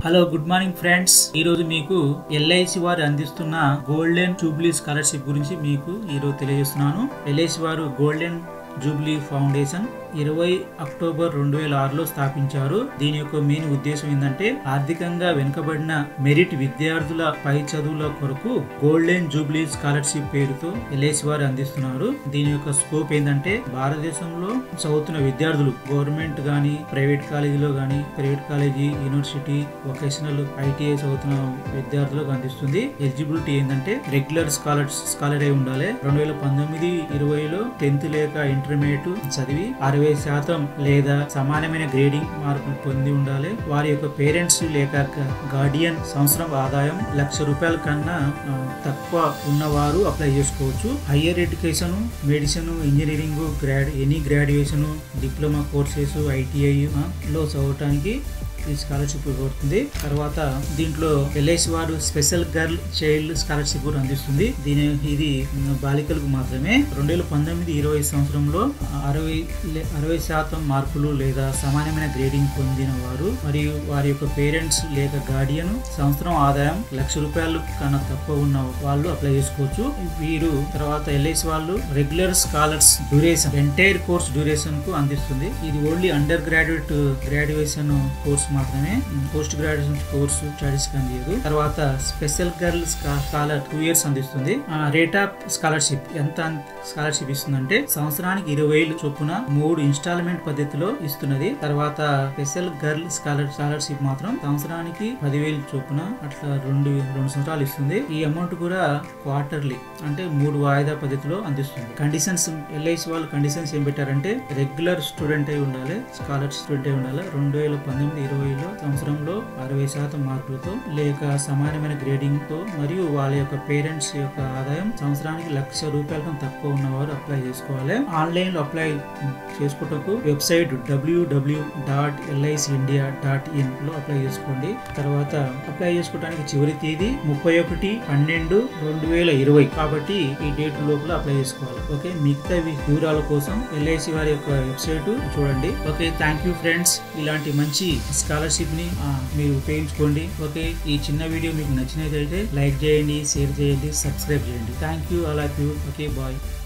hello good morning friends ఈ రోజు మీకు ఎల్ఐసి వారు అందిస్తున్న గోల్డెన్ జూబ్లీ స్కాలర్షిప్ గురించి మీకు ఈ రోజు తెలియజేస్తున్నాను ఎల్ఐసి వారు గోల్డెన్ జూబ్లీ ఫౌండేషన్ ఇరవై అక్టోబర్ రెండు వేల ఆరులో స్థాపించారు దీని యొక్క మెయిన్ ఉద్దేశం ఏంటంటే ఆర్థికంగా వెనుకబడిన మెరిట్ విద్యార్థుల పై చదువుల కొరకు గోల్డెన్ జూబ్లీ స్కాలర్షిప్ పేరుతో ఎల్ఐసి వారు అందిస్తున్నారు దీని యొక్క స్కోప్ ఏంటంటే భారతదేశంలో చదువుతున్న విద్యార్థులు గవర్నమెంట్ గాని ప్రైవేట్ కాలేజీలో గాని private college university vocational ITI చదువుతున్న విద్యార్థులకు అందిస్తుంది ఎలిజిబిలిటీ ఏంటంటే రెగ్యులర్ స్కాలర్ స్కాలర్ అయి ఉండాలి రెండు వేల పంతొమ్మిది ఇరవైలో టెన్త్ లేక ఇంటర్మీడియట్ చదివి అరవై శాతం లేదా సమానమైన గ్రేడింగ్ మార్కులు పొంది ఉండాలి వారి యొక్క పేరెంట్స్ లేక గార్డియన్ సంవత్సరం ఆదాయం లక్ష రూపాయల కన్నా ఆ, తక్కువ ఉన్నవారు అప్లై చేసుకోవచ్చు higher education medicine engineering grad any graduation diploma courses ITI లో చదవటానికి ఈ స్కాలర్షిప్ ఇవ్వబడుతుంది తర్వాత దీంట్లో ఎల్ఐసి వారు స్పెషల్ గర్ల్ చైల్డ్ స్కాలర్షిప్ కూడా అందిస్తుంది దీని ఇది బాలికలకు మాత్రమే రెండు వేల పంతొమ్మిది ఇరవై సంవత్సరంలో అరవై లే- అరవై శాతం మార్కులు లేదా సమానమైన గ్రేడింగ్ పొందిన వారు మరియు వారి యొక్క పేరెంట్స్ లేక గార్డియన్ సంవత్సరం ఆదాయం లక్ష రూపాయలు కన్నా తక్కువ ఉన్న వాళ్ళు అప్లై చేసుకోవచ్చు వీరు తర్వాత ఎల్ఐసి వాళ్ళు regular scholars duration entire course duration కు అందిస్తుంది ఇది only under graduate graduation course మాత్రమే పోస్ట్ గ్రాడ్యుయేషన్ కోర్సు స్టడీస్ అందియదు తర్వాత special girl scholar two years అందిస్తుంది రేట్ ఆఫ్ స్కాలర్షిప్ ఎంత స్కాలర్షిప్ ఇస్తుందంటే సంవత్సరానికి ఇరవై వేలు చొప్పున మూడు ఇన్స్టాల్మెంట్ పద్ధతిలో ఇస్తున్నది తర్వాత స్పెషల్ గర్ల్ స్కాలర్ స్కాలర్షిప్ మాత్రం సంవత్సరానికి పదివేలు చొప్పున అట్లా రెండు రెండు సంవత్సరాలు ఇస్తుంది ఈ అమౌంట్ కూడా క్వార్టర్లీ అంటే మూడు వాయిదా పద్ధతిలో అందిస్తుంది కండిషన్స్ ఎల్ఐసి వాళ్ళు కండిషన్స్ ఏం పెట్టారంటే రెగ్యులర్ స్టూడెంట్ అయి ఉండాలి స్కాలర్ స్టూడెంట్ అయి ఉండాలి రెండు వేల పంతొమ్మిది ఇరవైలో సంవత్సరంలో అరవై శాతం మార్కులతో లేక సమానమైన గ్రేడింగ్ తో మరియు వాళ్ళ యొక్క పేరెంట్స్ యొక్క ఆదాయం సంవత్సరానికి లక్ష రూపాయల కన్నా తక్కువ ఉన్నవారు అప్లై చేసుకోవాలి ఆన్లైన్ లో అప్లై చేసుకుంటకు website WW dot LIC India dot in లో అప్లై చేసుకోండి తర్వాత అప్లై చేసుకోవడానికి చివరి తేదీ ముప్పై ఒకటి పన్నెండు రెండు వేల ఇరవై కాబట్టి ఈ డేట్ లోపల అప్లై చేసుకోవాలి ఓకే మిగతా వి- వివరాల కోసం ఎల్ఐసి వారి యొక్క వెబ్సైట్ చూడండి ఓకే థ్యాంక్ యూ ఫ్రెండ్స్ ఇలాంటి మంచి స్కాలర్షిప్ ని ఆ, మీరు ఉపయోగించుకోండి ఓకే ఈ చిన్న వీడియో మీకు నచ్చినట్లయితే లైక్ చేయండి షేర్ చేయండి సబ్స్క్రైబ్ చేయండి thank you all of you okay bye